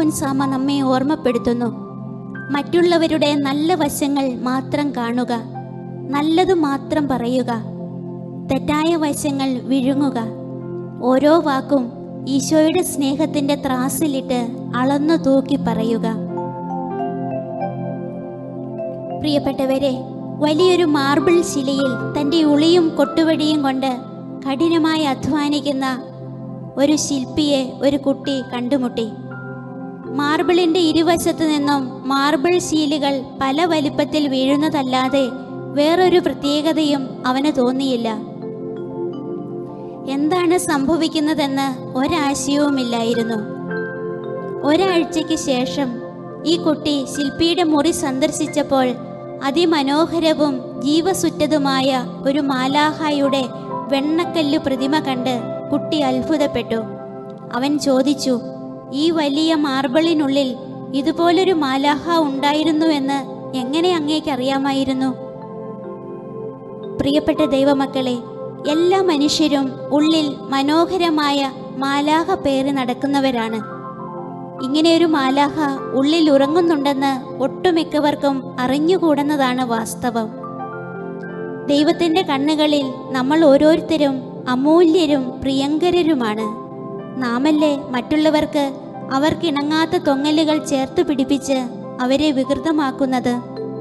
സാമ നമ്മെ ഓർമ്മപ്പെടുത്തുന്നു മറ്റുള്ളവരുടെ നല്ല വശങ്ങൾ മാത്രം കാണുക നല്ലത് മാത്രം പറയുക തെറ്റായ വശങ്ങൾ വിഴുങ്ങുക ഓരോ വാക്കും ഈശോയുടെ സ്നേഹത്തിന്റെ ത്രാസിലിട്ട് അളന്നു തൂക്കി പറയുക പ്രിയപ്പെട്ടവരെ വലിയൊരു മാർബിൾ ശിലയിൽ തൻ്റെ ഉളിയും കൊട്ടുവടിയും കൊണ്ട് കഠിനമായി അധ്വാനിക്കുന്ന ഒരു ശില്പിയെ ഒരു കുട്ടി കണ്ടുമുട്ടി മാർബിളിന്റെ ഇരുവശത്തു നിന്നും മാർബിൾ ശീലുകൾ പല വലിപ്പത്തിൽ വീഴുന്നതല്ലാതെ വേറൊരു പ്രത്യേകതയും അവന് തോന്നിയില്ല എന്താണ് സംഭവിക്കുന്നതെന്ന് ഒരാശയവുമില്ലായിരുന്നു ഒരാഴ്ചയ്ക്ക് ശേഷം ഈ കുട്ടി ശില്പിയുടെ മുറി സന്ദർശിച്ചപ്പോൾ അതിമനോഹരവും ജീവസുറ്റതുമായ ഒരു മാലാഹായുടെ വെണ്ണക്കല്ല് പ്രതിമ കണ്ട് കുട്ടി അത്ഭുതപ്പെട്ടു അവൻ ചോദിച്ചു ഈ വലിയ മാർബിളിനുള്ളിൽ ഇതുപോലൊരു മാലാഹ ഉണ്ടായിരുന്നുവെന്ന് എങ്ങനെ അങ്ങേക്ക് അറിയാമായിരുന്നു പ്രിയപ്പെട്ട ദൈവമക്കളെ എല്ലാ മനുഷ്യരും ഉള്ളിൽ മനോഹരമായ മാലാഹ പേര് നടക്കുന്നവരാണ് ഇങ്ങനെയൊരു മാലാഹ ഉള്ളിൽ ഉറങ്ങുന്നുണ്ടെന്ന് ഒട്ടുമിക്കവർക്കും അറിഞ്ഞുകൂടുന്നതാണ് വാസ്തവം ദൈവത്തിന്റെ കണ്ണുകളിൽ നമ്മൾ ഓരോരുത്തരും അമൂല്യരും പ്രിയങ്കരരുമാണ് നാമല്ലേ മറ്റുള്ളവർക്ക് അവർക്കിണങ്ങാത്ത തൊങ്ങലുകൾ ചേർത്ത് പിടിപ്പിച്ച് അവരെ വികൃതമാക്കുന്നത്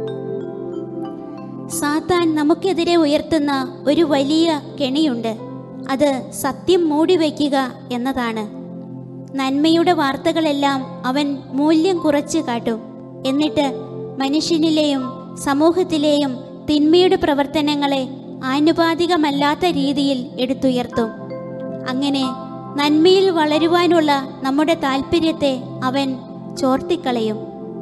സാത്താൻ നമുക്കെതിരെ ഉയർത്തുന്ന ഒരു വലിയ കെണിയുണ്ട് അത് സത്യം മൂടിവെക്കുക എന്നതാണ് നന്മയുടെ വാർത്തകളെല്ലാം അവൻ മൂല്യം കുറച്ച് കാട്ടും എന്നിട്ട് മനുഷ്യനിലെയും സമൂഹത്തിലെയും തിന്മയുടെ പ്രവർത്തനങ്ങളെ ആനുപാതികമല്ലാത്ത രീതിയിൽ എടുത്തുയർത്തും അങ്ങനെ നന്മയിൽ വളരുവാനുള്ള നമ്മുടെ താല്പര്യത്തെ അവൻ ചോർത്തിക്കളയും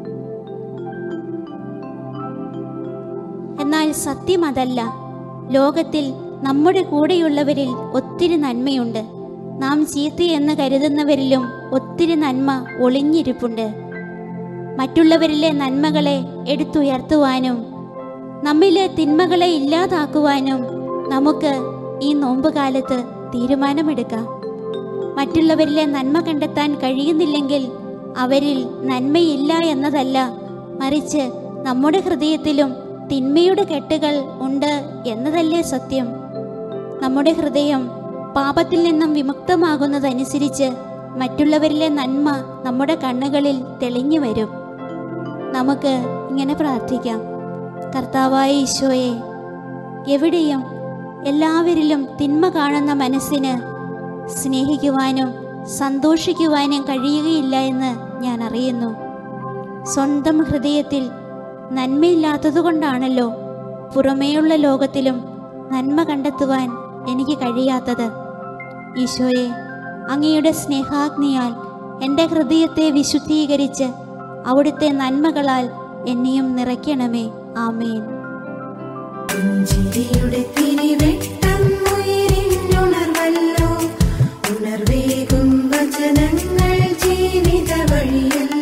എന്നാൽ സത്യം അതല്ല ലോകത്തിൽ നമ്മുടെ കൂടെയുള്ളവരിൽ ഒത്തിരി നന്മയുണ്ട് നാം ചീത്തയെന്ന് കരുതുന്നവരിലും ഒത്തിരി നന്മ ഒളിഞ്ഞിരിപ്പുണ്ട് മറ്റുള്ളവരിലെ നന്മകളെ എടുത്തുയർത്തുവാനും നമ്മിലെ തിന്മകളെ ഇല്ലാതാക്കുവാനും നമുക്ക് ഈ നോമ്പുകാലത്ത് തീരുമാനമെടുക്കാം മറ്റുള്ളവരിലെ നന്മ കണ്ടെത്താൻ കഴിയുന്നില്ലെങ്കിൽ അവരിൽ നന്മയില്ല എന്നതല്ല മറിച്ച് നമ്മുടെ ഹൃദയത്തിലും തിന്മയുടെ കെട്ടുകൾ ഉണ്ട് എന്നതല്ലേ സത്യം നമ്മുടെ ഹൃദയം പാപത്തിൽ നിന്നും വിമുക്തമാകുന്നതനുസരിച്ച് മറ്റുള്ളവരിലെ നന്മ നമ്മുടെ കണ്ണുകളിൽ തെളിഞ്ഞു വരും നമുക്ക് ഇങ്ങനെ പ്രാർത്ഥിക്കാം കർത്താവായ ഈശോയെ എവിടെയും എല്ലാവരിലും തിന്മ കാണുന്ന മനസ്സിന് സ്നേഹിക്കുവാനും സന്തോഷിക്കുവാനും കഴിയുകയില്ല എന്ന് ഞാൻ അറിയുന്നു സ്വന്തം ഹൃദയത്തിൽ നന്മയില്ലാത്തതുകൊണ്ടാണല്ലോ പുറമേയുള്ള ലോകത്തിലും നന്മ കണ്ടെത്തുവാൻ എനിക്ക് കഴിയാത്തത് ഈശോയെ അങ്ങയുടെ സ്നേഹാഗ്നിയാൽ എൻ്റെ ഹൃദയത്തെ വിശുദ്ധീകരിച്ച് അവിടുത്തെ നന്മകളാൽ എന്നെയും നിറയ്ക്കണമേ ആമേൻ പുഞ്ചിരിയുടെ തിരിവെട്ടം ഉയരിന്നുണർവല്ലോ ഉണർവേകും വചനങ്ങൾ ജീവിത വഴിയല്ലോ